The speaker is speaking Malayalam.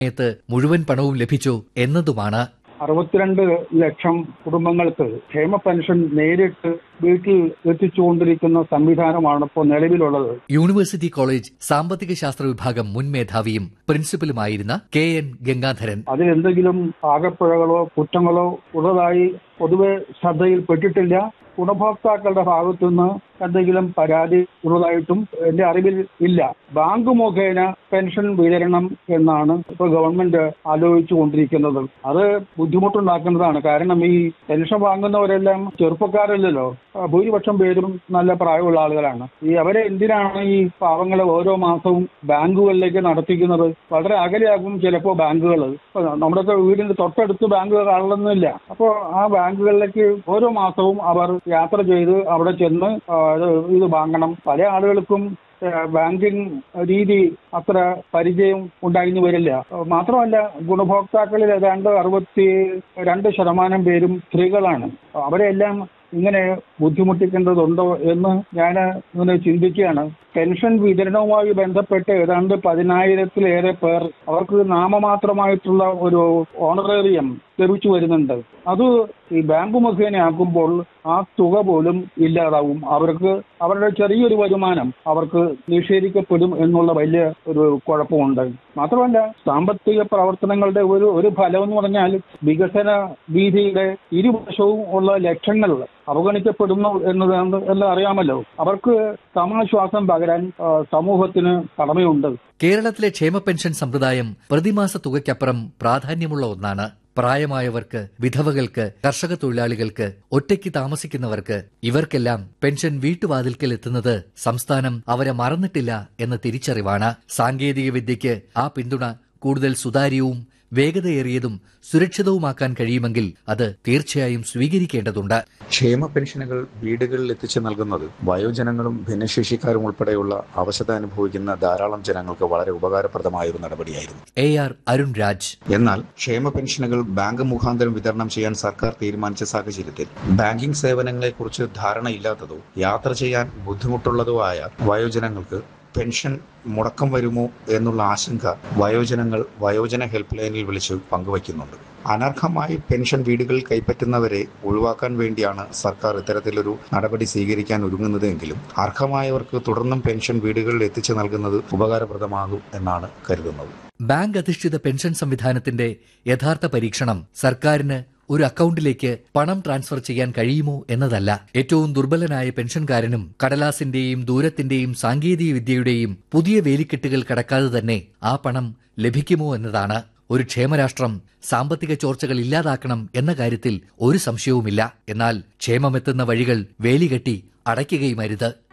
സമയത്ത് മുഴുവൻ പണവും ലഭിച്ചോ എന്നതുമാണ് അറുപത്തിരണ്ട് ലക്ഷം കുടുംബങ്ങൾക്ക് ക്ഷേമ പെൻഷൻ നേരിട്ട് വീട്ടിൽ എത്തിച്ചുകൊണ്ടിരിക്കുന്ന സംവിധാനമാണ് ഇപ്പോൾ നിലവിലുള്ളത് യൂണിവേഴ്സിറ്റി കോളേജ് സാമ്പത്തിക ശാസ്ത്ര വിഭാഗം മുൻ മേധാവിയും പ്രിൻസിപ്പലുമായിരുന്ന കെ എൻ ഗംഗാധരൻ അതിലെന്തെങ്കിലും ആകപ്പിഴകളോ കുറ്റങ്ങളോ ഉള്ളതായി പൊതുവെ ശ്രദ്ധയിൽപ്പെട്ടിട്ടില്ല ഗുണഭോക്താക്കളുടെ ഭാഗത്തുനിന്ന് എന്തെങ്കിലും പരാതി ഉള്ളതായിട്ടും എന്റെ അറിവിൽ ഇല്ല ബാങ്ക് മുഖേന പെൻഷൻ വിതരണം എന്നാണ് ഇപ്പോൾ ഗവൺമെന്റ് ആലോചിച്ചു കൊണ്ടിരിക്കുന്നത് അത് ബുദ്ധിമുട്ടുണ്ടാക്കുന്നതാണ് കാരണം ഈ പെൻഷൻ വാങ്ങുന്നവരെല്ലാം ചെറുപ്പക്കാരല്ലല്ലോ ആ, ഭൂരിപക്ഷം പേരും നല്ല പ്രായമുള്ള ആളുകളാണ് ഈ അവരെ എന്തിനാണ് ഈ പാവങ്ങളെ ഓരോ മാസവും ബാങ്കുകളിലേക്ക് നടത്തിക്കുന്നത് വളരെ അകലെയാകും ചിലപ്പോൾ ബാങ്കുകൾ നമ്മുടെയൊക്കെ വീടിന്റെ തൊട്ടടുത്ത് ബാങ്കുകൾ കാണണമെന്നില്ല അപ്പോൾ ആ ബാങ്കുകളിലേക്ക് ഓരോ മാസവും അവർ യാത്ര ചെയ്ത് അവിടെ ചെന്ന് ആ, ഇത് ഇത് വാങ്ങണം പല ആളുകൾക്കും ഏഹ് ബാങ്കിങ് രീതി അത്ര പരിചയം ഉണ്ടായിരുന്നു വരില്ല മാത്രമല്ല ഗുണഭോക്താക്കളിൽ ഏതാണ്ട് അറുപത്തി രണ്ട് ശതമാനം പേരും സ്ത്രീകളാണ് അവരെല്ലാം ഇങ്ങനെ ബുദ്ധിമുട്ടിക്കേണ്ടതുണ്ടോ എന്ന് ഞാൻ ഇങ്ങനെ ചിന്തിക്കുകയാണ് പെൻഷൻ വിതരണവുമായി ബന്ധപ്പെട്ട് ഏതാണ്ട് പതിനായിരത്തിലേറെ പേർ അവർക്ക് നാമമാത്രമായിട്ടുള്ള ഒരു ഓണറേറിയം ലഭിച്ചു വരുന്നുണ്ട് അത് ഈ ബാങ്ക് മുഖേന ആക്കുമ്പോൾ ആ തുക പോലും ഇല്ലാതാവും അവർക്ക് അവരുടെ ചെറിയൊരു വരുമാനം അവർക്ക് നിഷേധിക്കപ്പെടും എന്നുള്ള വലിയ ഒരു കുഴപ്പമുണ്ട് മാത്രമല്ല സാമ്പത്തിക പ്രവർത്തനങ്ങളുടെ ഒരു ഒരു ഫലം എന്ന് പറഞ്ഞാൽ വികസന വീതിയുടെ ഇരുവശവും ഉള്ള ലക്ഷ്യങ്ങൾ അവഗണിക്കപ്പെടുന്നു എന്നതാണ് എല്ലാം അറിയാമല്ലോ അവർക്ക് സമാശ്വാസം പകരാൻ ആ, സമൂഹത്തിന് കടമയുണ്ട് കേരളത്തിലെ ക്ഷേമ പെൻഷൻ സമ്പ്രദായം പ്രതിമാസ തുകയ്ക്കപ്പുറം പ്രാധാന്യമുള്ള ഒന്നാണ് പ്രായമായവർക്ക് വിധവകൾക്ക് കർഷക തൊഴിലാളികൾക്ക് ഒറ്റയ്ക്ക് താമസിക്കുന്നവർക്ക് ഇവർക്കെല്ലാം പെൻഷൻ വീട്ടുവാതിൽക്കൽ എത്തുന്നത് സംസ്ഥാനം അവരെ മറന്നിട്ടില്ല എന്ന തിരിച്ചറിവാണ് സാങ്കേതിക വിദ്യയ്ക്ക് ആ പിന്തുണ കൂടുതൽ സുതാര്യവും വേഗതയേറിയതും സുരക്ഷിതവുമാക്കാൻ കഴിയുമെങ്കിൽ അത് തീർച്ചയായും സ്വീകരിക്കേണ്ടതുണ്ട് ക്ഷേമ പെൻഷനുകൾ വീടുകളിൽ എത്തിച്ചു നൽകുന്നത് വയോജനങ്ങളും ഭിന്നശേഷിക്കാരും ഉൾപ്പെടെയുള്ള അവശത അനുഭവിക്കുന്ന ധാരാളം ജനങ്ങൾക്ക് വളരെ ഉപകാരപ്രദമായ ഒരു നടപടിയായിരുന്നു എ ആർ അരുൺ രാജ് എന്നാൽ ക്ഷേമ പെൻഷനുകൾ ബാങ്ക് മുഖാന്തരം വിതരണം ചെയ്യാൻ സർക്കാർ തീരുമാനിച്ച സാഹചര്യത്തിൽ ബാങ്കിംഗ് സേവനങ്ങളെക്കുറിച്ച് ധാരണയില്ലാത്തതോ യാത്ര ചെയ്യാൻ ബുദ്ധിമുട്ടുള്ളതോ ആയ വയോജനങ്ങൾക്ക് പെൻഷൻ മുടക്കം വരുമോ എന്നുള്ള ആശങ്ക വയോജനങ്ങൾ വയോജന ഹെൽപ്പ് ലൈനിൽ വിളിച്ച് പങ്കുവയ്ക്കുന്നുണ്ട് അനർഹമായി പെൻഷൻ വീടുകളിൽ കൈപ്പറ്റുന്നവരെ ഒഴിവാക്കാൻ വേണ്ടിയാണ് സർക്കാർ ഇത്തരത്തിലൊരു നടപടി സ്വീകരിക്കാൻ ഒരുങ്ങുന്നതെങ്കിലും അർഹമായവർക്ക് തുടർന്നും പെൻഷൻ വീടുകളിൽ എത്തിച്ചു നൽകുന്നത് ഉപകാരപ്രദമാകും എന്നാണ് കരുതുന്നത് ബാങ്ക് അധിഷ്ഠിത പെൻഷൻ സംവിധാനത്തിന്റെ യഥാർത്ഥ പരീക്ഷണം സർക്കാരിന് ഒരു അക്കൗണ്ടിലേക്ക് പണം ട്രാൻസ്ഫർ ചെയ്യാൻ കഴിയുമോ എന്നതല്ല ഏറ്റവും ദുർബലനായ പെൻഷൻകാരനും കടലാസിന്റെയും ദൂരത്തിന്റെയും സാങ്കേതിക വിദ്യയുടെയും പുതിയ വേലിക്കെട്ടുകൾ കടക്കാതെ തന്നെ ആ പണം ലഭിക്കുമോ എന്നതാണ് ഒരു ക്ഷേമരാഷ്ട്രം സാമ്പത്തിക ചോർച്ചകൾ ഇല്ലാതാക്കണം എന്ന കാര്യത്തിൽ ഒരു സംശയവുമില്ല എന്നാൽ ക്ഷേമമെത്തുന്ന വഴികൾ വേലികെട്ടി അടയ്ക്കുകയുമരുത്